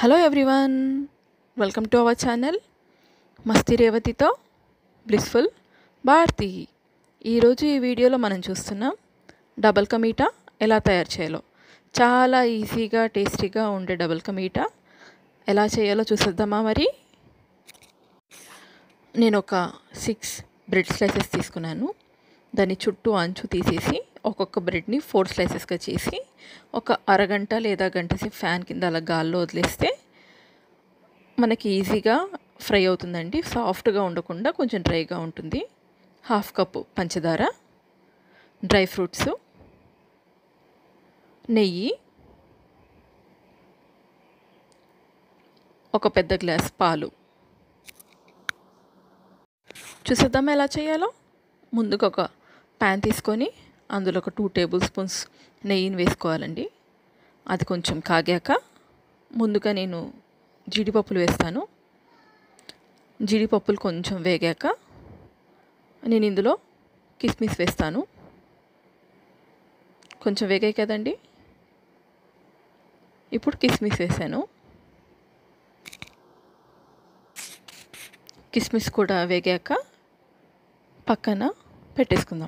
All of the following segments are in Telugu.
hello everyone welcome to our channel Masti రేవతితో బ్లిస్ఫుల్ భారతి ఈరోజు ఈ వీడియోలో మనం చూస్తున్నాం డబల్ కమీటా ఎలా తయారు చేయాలో చాలా ఈజీగా టేస్టీగా ఉండే డబల్ కమీటా ఎలా చేయాలో చూసేద్దామా మరి నేను ఒక సిక్స్ బ్రెడ్ స్లైసెస్ తీసుకున్నాను దాని చుట్టూ అంచు తీసేసి ఒక్కొక్క బ్రెడ్ని ఫోర్ స్లైసెస్గా చేసి ఒక అరగంట లేదా గంట సేపు ఫ్యాన్ కింద అలా గాల్లో వదిలేస్తే మనకి ఈజీగా ఫ్రై అవుతుందండి సాఫ్ట్గా ఉండకుండా కొంచెం డ్రైగా ఉంటుంది హాఫ్ కప్పు పంచదార డ్రై ఫ్రూట్స్ నెయ్యి ఒక పెద్ద గ్లాస్ పాలు చూసేద్దాం ఎలా చేయాలో ముందుగా ఒక ప్యాన్ తీసుకొని అందులో ఒక టూ టేబుల్ స్పూన్స్ నెయ్యిని వేసుకోవాలండి అది కొంచెం కాగాక ముందుగా నేను జీడిపప్పులు వేస్తాను జీడిపప్పులు కొంచెం వేగాక నేను ఇందులో కిస్మిస్ వేస్తాను కొంచెం వేగాయి కదండి ఇప్పుడు కిస్మిస్ వేసాను కిస్మిస్ కూడా వేగాక పక్కన పెట్టేసుకుందాం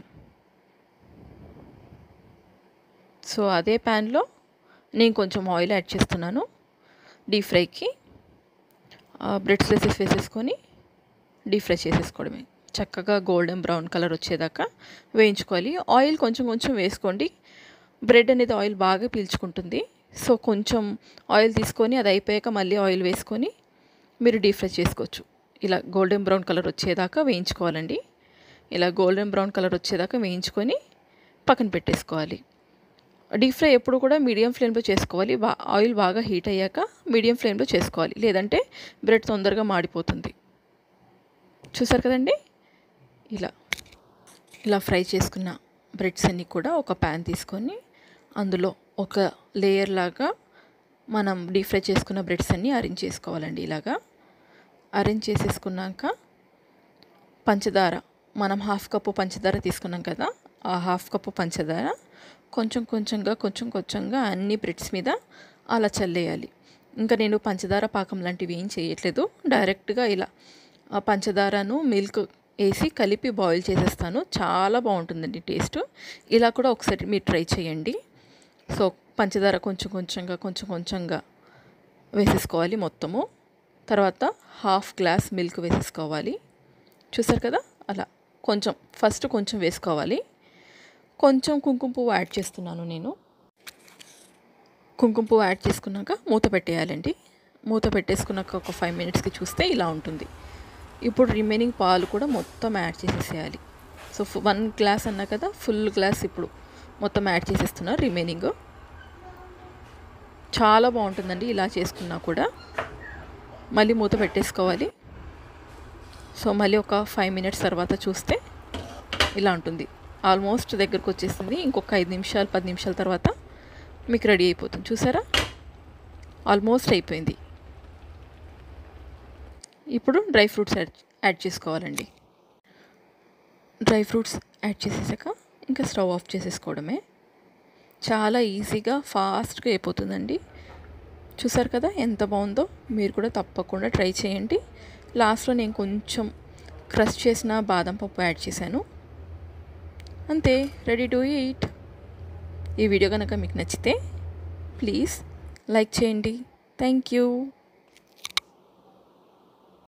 సో అదే ప్యాన్లో నేను కొంచెం ఆయిల్ యాడ్ చేస్తున్నాను డీప్ ఫ్రైకి బ్రెడ్ స్లైసెస్ వేసేసుకొని డీప్ ఫ్రై చేసేసుకోవడమే చక్కగా గోల్డెన్ బ్రౌన్ కలర్ వచ్చేదాకా వేయించుకోవాలి ఆయిల్ కొంచెం కొంచెం వేసుకోండి బ్రెడ్ అనేది ఆయిల్ బాగా పీల్చుకుంటుంది సో కొంచెం ఆయిల్ తీసుకొని అది అయిపోయాక మళ్ళీ ఆయిల్ వేసుకొని మీరు డీప్ ఫ్రై చేసుకోవచ్చు ఇలా గోల్డెన్ బ్రౌన్ కలర్ వచ్చేదాకా వేయించుకోవాలండి ఇలా గోల్డెన్ బ్రౌన్ కలర్ వచ్చేదాకా వేయించుకొని పక్కన పెట్టేసుకోవాలి డీప్ ఫ్రై ఎప్పుడు కూడా మీడియం ఫ్లేమ్లో చేసుకోవాలి బా ఆయిల్ బాగా హీట్ అయ్యాక మీడియం ఫ్లేమ్లో చేసుకోవాలి లేదంటే బ్రెడ్ తొందరగా మాడిపోతుంది చూసారు కదండి ఇలా ఇలా ఫ్రై చేసుకున్న బ్రెడ్స్ అన్నీ కూడా ఒక ప్యాన్ తీసుకొని అందులో ఒక లేయర్ లాగా మనం డీప్ ఫ్రై చేసుకున్న బ్రెడ్స్ అన్నీ అరేంజ్ చేసుకోవాలండి ఇలాగా అరేంజ్ చేసేసుకున్నాక పంచదార మనం హాఫ్ కప్పు పంచదార తీసుకున్నాం కదా ఆ హాఫ్ కప్పు పంచదార కొంచెం కొంచెంగా కొంచెం కొంచెంగా అన్ని బ్రెడ్స్ మీద అలా చల్లేయాలి ఇంకా నేను పంచదార పాకం లాంటివి ఏం చేయట్లేదు డైరెక్ట్గా ఇలా ఆ పంచదారను మిల్క్ వేసి కలిపి బాయిల్ చేసేస్తాను చాలా బాగుంటుందండి టేస్ట్ ఇలా కూడా ఒకసారి మీరు ట్రై చేయండి సో పంచదార కొంచెం కొంచెంగా కొంచెం కొంచెంగా వేసేసుకోవాలి మొత్తము తర్వాత హాఫ్ గ్లాస్ మిల్క్ వేసేసుకోవాలి చూసారు కదా అలా కొంచెం ఫస్ట్ కొంచెం వేసుకోవాలి కొంచెం కుంకుమ పువ్వు యాడ్ చేస్తున్నాను నేను కుంకుమ పువ్వు యాడ్ చేసుకున్నాక మూత పెట్టేయాలండి మూత పెట్టేసుకున్నాక ఒక ఫైవ్ మినిట్స్కి చూస్తే ఇలా ఉంటుంది ఇప్పుడు రిమైనింగ్ పాలు కూడా మొత్తం యాడ్ చేసేసేయాలి సో వన్ గ్లాస్ అన్నా కదా ఫుల్ గ్లాస్ ఇప్పుడు మొత్తం యాడ్ చేసేస్తున్నా రిమైనింగ్ చాలా బాగుంటుందండి ఇలా చేసుకున్నా కూడా మళ్ళీ మూత పెట్టేసుకోవాలి సో మళ్ళీ ఒక ఫైవ్ మినిట్స్ తర్వాత చూస్తే ఇలా ఉంటుంది ఆల్మోస్ట్ దగ్గరకు వచ్చేసింది ఇంకొక ఐదు నిమిషాలు పది నిమిషాల తర్వాత మీకు రెడీ అయిపోతుంది చూసారా ఆల్మోస్ట్ అయిపోయింది ఇప్పుడు డ్రై ఫ్రూట్స్ యాడ్ యాడ్ చేసుకోవాలండి డ్రై ఫ్రూట్స్ యాడ్ చేసేసాక ఇంకా స్టవ్ ఆఫ్ చేసేసుకోవడమే చాలా ఈజీగా ఫాస్ట్గా అయిపోతుందండి చూసారు కదా ఎంత బాగుందో మీరు కూడా తప్పకుండా ట్రై చేయండి లాస్ట్లో నేను కొంచెం క్రష్ చేసిన బాదం పప్పు యాడ్ చేశాను అంతే రెడీ టు ఈట్ ఈ వీడియో కనుక మీకు నచ్చితే ప్లీజ్ లైక్ చేయండి థ్యాంక్ యూ